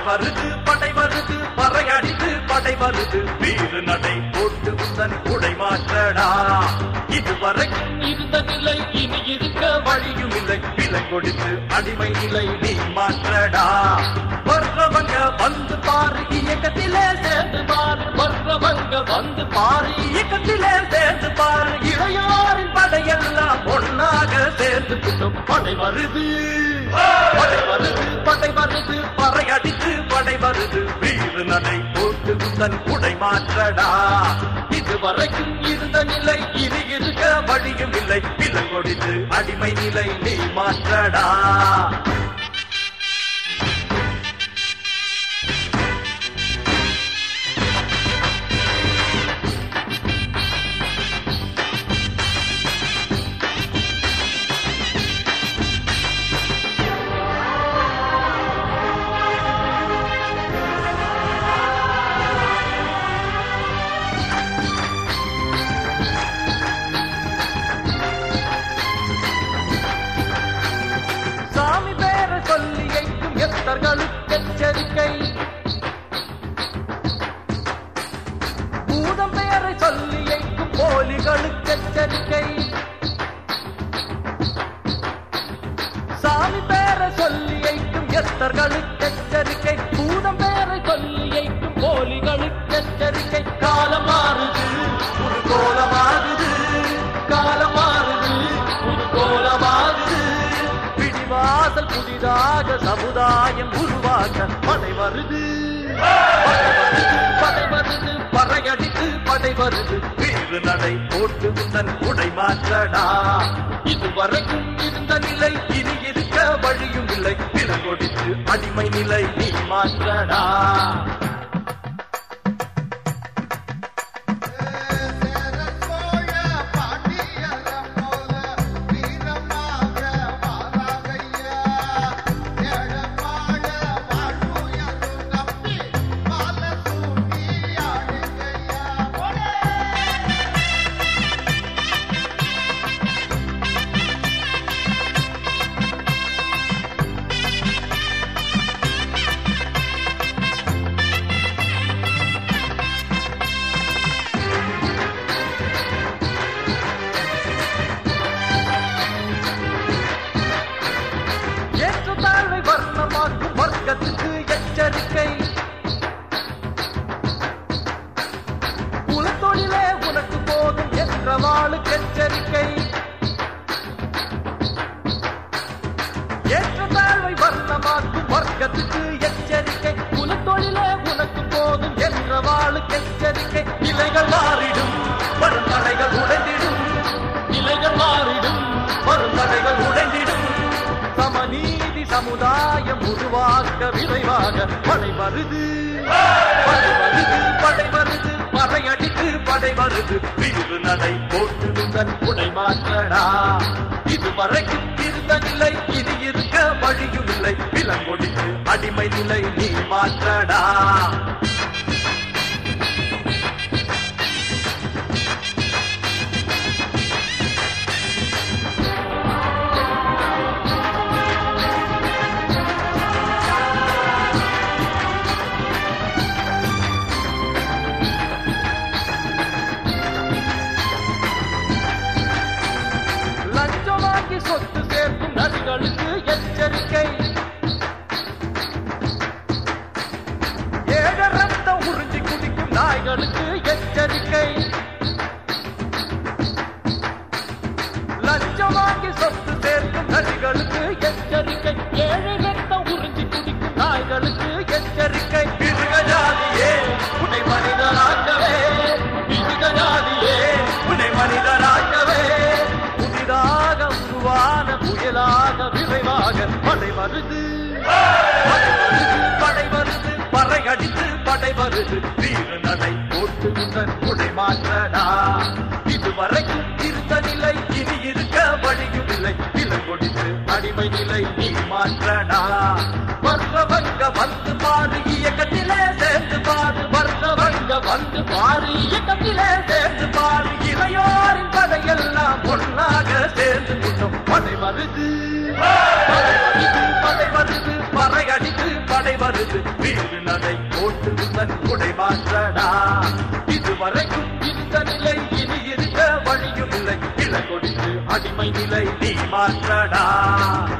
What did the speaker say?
வருது படை வருது பறையடித்து படை வருது வீறு நடை போட்டு உந்தன் குடை மாற்றடா இதுவரைக்கும் இருந்த நிலை இனி இருக்க வழியும் இல்லை விலை கொடுத்து அடிமை நிலை நீ மாற்றடா வர்றவங்க வந்து பாரு இயக்கத்திலே சேர்ந்து பாரு வர்றவங்க வந்து பாரு இயக்கத்திலே சேர்ந்து பாரு இளையோரின் படையெல்லாம் ஒன்னாக சேர்ந்து கூட்டம் படை வருது படை வருது படை வருது பறையடித்து படை வருது வீறு நடை போட்டு தன் குடை மாற்றடா இதுவரைக்கும் இருந்த நிலை இனி இருக்க வழியும் இல்லை விலை கொடுத்து அடிமை நிலை நீ மாற்றடா சாமி பேர சொல்லி எங்கும் எத்தர்களுக்கு எச்சரிக்கை பூதம் பெயரை சொல்லி எங்கும் போலிகளுக்கு எச்சரிக்கை சாமி பேர சொல்லி எங்கும் எத்தர்களுக்கு எச்சரிக்கை பூதம் பெயரை சொல்லி எங்கும் போலிகளுக்கு எச்சரிக்கை காலம் மாறுது ஒரு கோலமாகுது காலம் மாறுது ஒரு கோலமாகுது பிடிவாசல் புதிதாக சமுதாயம் உருவாக்க படை வருது படை வருது, படை வருது பறையடித்து படை வருது வீறு நடை போட்டு தன் உடை மாற்றடா இதுவரைக்கும் இருந்த நிலை இனி இருக்க வழியும் இல்லை பிற கொடுத்து அடிமை நிலை நீ மாற்றடா சேரன் சோழ பாண்டியரம் போல வீரமாக வாராகையா ஏழமாட வாழ்வுயரும் நம்பி மால சூட்டி ஆடுகையா ஏற்றத்தாழ்வை வர்ணமாக்கும் வர்க்கத்துக்கு எச்சரிக்கை குலத்தொழிலே உனக்கு போதும் என்ற வாளுக்கு எச்சரிக்கை ஏற்றத்தாழ்வை வர்ணமாக்கும் வர்க்கத்துக்கு எச்சரிக்கை குலத்தொழிலே உனக்கு போதும் என்ற வாளுக்கு எச்சரிக்கை இலைகள் மாறிடும் வரும் தடைகள் உடைந்திடும் இலைகள் மாறிடும் வரும் தடைகள் உடைந்திடும் சமநீதி சமுதாயம் உருவாக்க விரைவாக படை வருது படை வருது படை வருது படையடித்து படை வருது வீறு நடை போட்டு தன் உடை மாற்றடா இதுவரைக்கும் இருந்த நிலை இனி இருக்க வழியும் இல்லை விலங்கொடித்து அடிமை நிலை நீ மாற்றடா லஞ்சம் வாங்கி சொத்து சேர்க்கும் நதிகளுக்கு எச்சரிக்கை ஏழ ரத்தம் உறிஞ்சி குடிக்கும் நாய்களுக்கு எச்சரிக்கை லஞ்சம் வாங்கி சொத்து சேர்க்கும் நதிகளுக்கு எச்சரிக்கை ஏழை ரத்தம் உறிஞ்சி குடிக்கும் நாய்களுக்கு எச்சரிக்கை மிருக ஜாதியே உன்னை மனிதனாக்கவே மிருக ஜாதியே உன்னை மனிதனாக்கவே புதிதாக உருவான புயலாக விரைவாக படை வருது படை வருது படை வருது பறை அடித்து படை வருது வீர நடை போட்டு உங்கள் குடை மாற்றடா இதுவரைக்கும் இருந்த நிலை இனி இருக்க வழியும் இல்லை விலை கொடுத்து அடிமை நிலை நீ மாற்றடா வர்றவங்க வந்து பாரு இயக்கத்திலே சேர்ந்து பாரு வர்றவங்க வந்து பாரு இயக்கத்திலே சேர்ந்து பாரு இளையோரின் படையெல்லாம் ஒன்னாக சேர்ந்து கூட்டம் படை வருது படை வருது படை வருது பறை அடித்து படை வருது வீடு நடை போட்டு தன் குடை மாற்றடா இதுவரைக்கும் இந்த நிலை இனி இருக்க வழியும் இல்லை இல கொடுத்து அடிமை நிலை நீ மாற்றடா